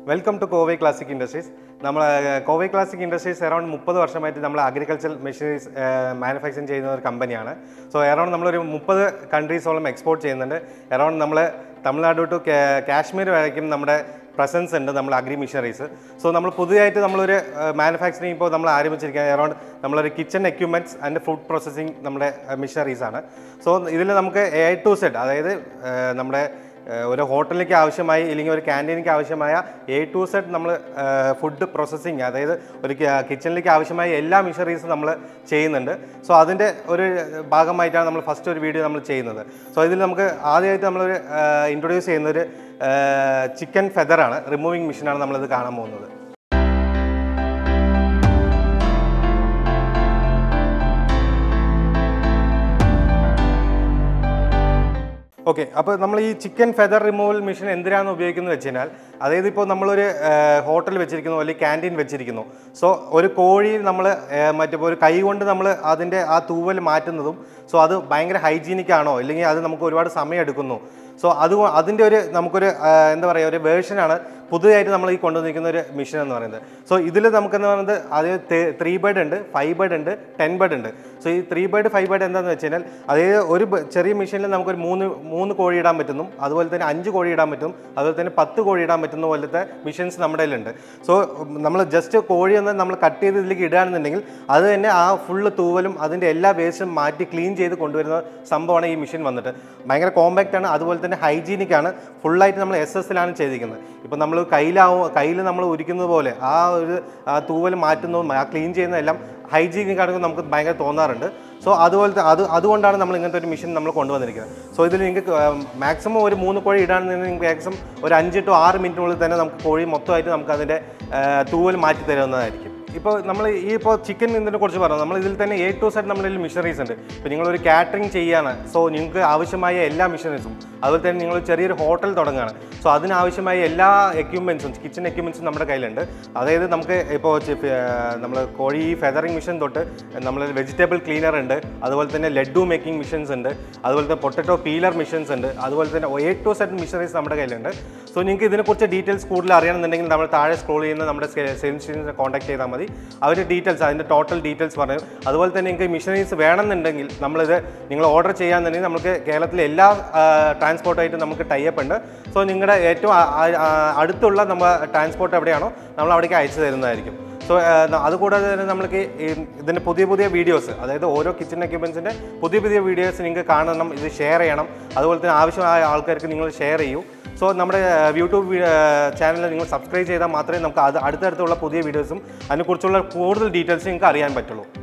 welcome to Kovai classic industries നമ്മൾ Kovai classic industries around മുപ്പത് വർഷമായിട്ട് നമ്മൾ അഗ്രികൾച്ചർ മെഷീനറീസ് മാനുഫാക്ചറിങ് ചെയ്യുന്ന ഒരു കമ്പനിയാണ് സോ അറൗണ്ട് നമ്മളൊരു മുപ്പത് കൺട്രീസോളം എക്സ്പോർട്ട് ചെയ്യുന്നുണ്ട് അറൗണ്ട് നമ്മൾ തമിഴ്നാട് ടു കാശ്മീർ വരയ്ക്കും നമ്മുടെ പ്രസൻസ് ഉണ്ട് നമ്മൾ അഗ്രി മിഷനറീസ് സോ നമ്മൾ പുതിയതായിട്ട് നമ്മളൊരു മാനുഫാക്ചറിങ് ഇപ്പോൾ നമ്മൾ ആരംഭിച്ചിരിക്കുന്നത് അറൗണ്ട് നമ്മളൊരു kitchen equipments and food processing നമ്മുടെ മിഷനറീസ് ആണ് സോ ഇതിൽ നമുക്ക് എ ടു സെഡ് അതായത് ആ, നമ്മുടെ ഏഹ് ഒരു ഹോട്ടലിലേക്ക് ആവശ്യമായി അല്ലെങ്കിൽ ഒരു ക്യാൻറ്റീനിലേക്ക് ആവശ്യമായ എ ടു സെഡ് നമ്മൾ ഫുഡ് പ്രോസസ്സിങ് അതായത് ഒരു കിച്ചണിലേക്ക് ആവശ്യമായ എല്ലാ മിഷറീസും നമ്മൾ ചെയ്യുന്നുണ്ട് സോ അതിൻ്റെ ഒരു ഭാഗമായിട്ടാണ് നമ്മൾ ഫസ്റ്റ് ഒരു വീഡിയോ നമ്മൾ ചെയ്യുന്നത് സോ ഇതിൽ നമുക്ക് ആദ്യമായിട്ട് നമ്മളൊരു ഇൻട്രൊഡ്യൂസ് ചെയ്യുന്നൊരു ചിക്കൻ ഫെദറാണ് റിമൂവിങ് മെഷീനാണ് നമ്മളിത് കാണാൻ പോകുന്നത് ഓക്കെ അപ്പോൾ നമ്മൾ ഈ ചിക്കൻ ഫെദർ റിമൂവൽ മെഷീൻ എന്തിനാണ് ഉപയോഗിക്കുന്നത് വെച്ച് കഴിഞ്ഞാൽ അതായത് ഇപ്പോൾ നമ്മളൊരു ഹോട്ടൽ വെച്ചിരിക്കുന്നു അല്ലെങ്കിൽ ക്യാൻറ്റീൻ വെച്ചിരിക്കുന്നു സോ ഒരു കോഴി നമ്മൾ മറ്റേ ഒരു കൈ കൊണ്ട് നമ്മൾ അതിൻ്റെ ആ തൂവൽ മാറ്റുന്നതും സോ അത് ഭയങ്കര ഹൈജീനിക് ആണോ അല്ലെങ്കിൽ അത് നമുക്ക് ഒരുപാട് സമയം എടുക്കുന്നു സോ അത് അതിൻ്റെ ഒരു നമുക്കൊരു ആ, എന്താ പറയുക ഒരു വേർഷനാണ് പുതുതായിട്ട് നമ്മൾ ഈ കൊണ്ടുവന്നിരിക്കുന്ന ഒരു മിഷൻ എന്ന് പറയുന്നത് സോ ഇതിൽ നമുക്കെന്ന് പറയുന്നത് അത് ത്രീ ബേർഡ് ഉണ്ട് ഫൈവ് ബേർഡ് ഉണ്ട് ടെൻ ബേർഡ് ഉണ്ട് സോ ഈ ത്രീ ബേർഡ് ഫൈവ് ബേർഡ് എന്താണെന്ന് വെച്ച് കഴിഞ്ഞാൽ അതായത് ഒരു ബ- ചെറിയ മെഷീനിൽ നമുക്കൊരു മൂന്ന് മൂന്ന് കോഴി ഇടാൻ പറ്റുന്നു അതുപോലെ തന്നെ അഞ്ച് കോഴി ഇടാൻ പറ്റും അതുപോലെ തന്നെ പത്ത് കോഴി ഇടാൻ പറ്റുന്ന പോലത്തെ മിഷൻസ് നമ്മുടെ കയ്യിലുണ്ട് സോ നമ്മൾ ജസ്റ്റ് കോഴി എന്ന് നമ്മൾ കട്ട് ചെയ്ത് ഇതിലേക്ക് ഇടുകയാണെന്നുണ്ടെങ്കിൽ അത് തന്നെ ആ ഫുള്ള് തൂവലും അതിൻ്റെ എല്ലാ വേസ്റ്റും മാറ്റി ക്ലീൻ ചെയ്ത് കൊണ്ടുവരുന്ന സംഭവമാണ് ഈ മെഷീൻ വന്നിട്ട് ഭയങ്കര കോമ്പാക്റ്റ് ആണ് അതുപോലെ തന്നെ ഹൈജീനിക് ആണ് ഫുള്ളായിട്ട് നമ്മൾ എസ് എസിലാണ് ചെയ്തിരിക്കുന്നത് ഇപ്പം നമ്മൾ കയ്യിലാവും കയ്യിൽ നമ്മൾ ഉരിക്കുന്നത് പോലെ ആ ഒരു ആ തൂവൽ മാറ്റുന്നതും ആ ക്ലീൻ ചെയ്യുന്നതെല്ലാം ഹൈജീനിക് ആണെങ്കിൽ നമുക്ക് ഭയങ്കര തോന്നാറുണ്ട് സോ അതുപോലത്തെ അത് അതുകൊണ്ടാണ് നമ്മൾ ഇങ്ങനത്തെ ഒരു മെഷീൻ നമ്മൾ കൊണ്ടുവന്നിരിക്കുന്നത് സോ ഇതിൽ നിങ്ങൾക്ക് മാക്സിമം ഒരു മൂന്ന് കോഴി ഇടാണെന്നുണ്ടെങ്കിൽ നിങ്ങൾക്ക് മാക്സിമം ഒരു അഞ്ച് ടു ആറ് മിനിറ്റിനുള്ളിൽ തന്നെ നമുക്ക് കോഴി മൊത്തമായിട്ട് നമുക്ക് അതിൻ്റെ തൂവൽ മാറ്റി തരുന്നതായിരിക്കും ഇപ്പോൾ നമ്മൾ ഈ ഇപ്പോൾ ചിക്കൻ ഇതിനെ കുറിച്ച് പറഞ്ഞു നമ്മൾ ഇതിൽ തന്നെ എ ടു സെഡ് നമ്മുടെ മിഷനറീസ് ഉണ്ട് ഇപ്പോൾ നിങ്ങളൊരു കാറ്ററിംഗ് ചെയ്യാണ് സോ നിങ്ങൾക്ക് ആവശ്യമായ എല്ലാ മിഷനറീസും അതുപോലെ തന്നെ നിങ്ങൾ ചെറിയൊരു ഹോട്ടൽ തുടങ്ങുകയാണ് സോ അതിനാവശ്യമായ എല്ലാ എക്യുപ്മെൻസും കിച്ചൺ എക്യുപ്മെൻസും നമ്മുടെ കയ്യിലുണ്ട് അതായത് നമുക്ക് ഇപ്പോൾ നമ്മൾ കോഴി ഫെദറിംഗ് മിഷൻ തൊട്ട് നമ്മൾ വെജിറ്റബിൾ ക്ലീനർ ഉണ്ട് അതുപോലെ തന്നെ ലഡു മേക്കിംഗ് മിഷൻസ് ഉണ്ട് അതുപോലെ തന്നെ പൊട്ടറ്റോ പീലർ മിഷൻസ് ഉണ്ട് അതുപോലെ തന്നെ എ ടു സെഡ് മിഷനറീസ് നമ്മുടെ കയ്യിലുണ്ട് സോ നിങ്ങൾക്ക് ഇതിനെക്കുറിച്ച് ഡീറ്റെയിൽസ് കൂടുതൽ അറിയണമെന്നുണ്ടെങ്കിൽ നമ്മൾ താഴെ സ്ക്രോൾ ചെയ്യുന്ന നമ്മുടെ സെയിൽസിനെ കോൺടാക്ട് ചെയ്താൽ മതി അവരുടെ ഡീറ്റെയിൽസ് അതിൻ്റെ ടോട്ടൽ ഡീറ്റെയിൽസ് പറയും അതുപോലെ തന്നെ നിങ്ങൾക്ക് മിഷനറീസ് വേണമെന്നുണ്ടെങ്കിൽ നമ്മളിത് നിങ്ങൾ ഓർഡർ ചെയ്യാന്നുണ്ടെങ്കിൽ നമുക്ക് കേരളത്തിലെ എല്ലാ ട്രാൻസ്പോർട്ടായിട്ട് നമുക്ക് ടൈപ്പ് ഉണ്ട് സോ നിങ്ങളുടെ ഏറ്റവും ആ- ആ- ആ- അടുത്തുള്ള നമ്മൾ ട്രാൻസ്പോർട്ട് എവിടെയാണോ നമ്മൾ അവിടേക്ക് അയച്ചു തരുന്നതായിരിക്കും സോ അതുകൂടാതെ തന്നെ നമ്മൾക്ക് ഈ ഇതിൻ്റെ പുതിയ പുതിയ വീഡിയോസ് അതായത് ഓരോ കിച്ചൺ എക്യുപ്മെൻസിൻ്റെ പുതിയ പുതിയ വീഡിയോസ് നിങ്ങൾക്ക് കാണണം ഇത് ഷെയർ ചെയ്യണം അതുപോലെ തന്നെ ആവശ്യമായ ആൾക്കാർക്ക് നിങ്ങൾ ഷെയർ ചെയ്യൂ സോ നമ്മുടെ യൂട്യൂബ് ചാനൽ നിങ്ങൾ സബ്സ്ക്രൈബ് ചെയ്താൽ മാത്രമേ നമുക്ക് അത് അടുത്തടുത്തുള്ള പുതിയ വീഡിയോസും അതിനെക്കുറിച്ചുള്ള കൂടുതൽ ഡീറ്റെയിൽസ് നിങ്ങൾക്ക് അറിയാൻ പറ്റുള്ളൂ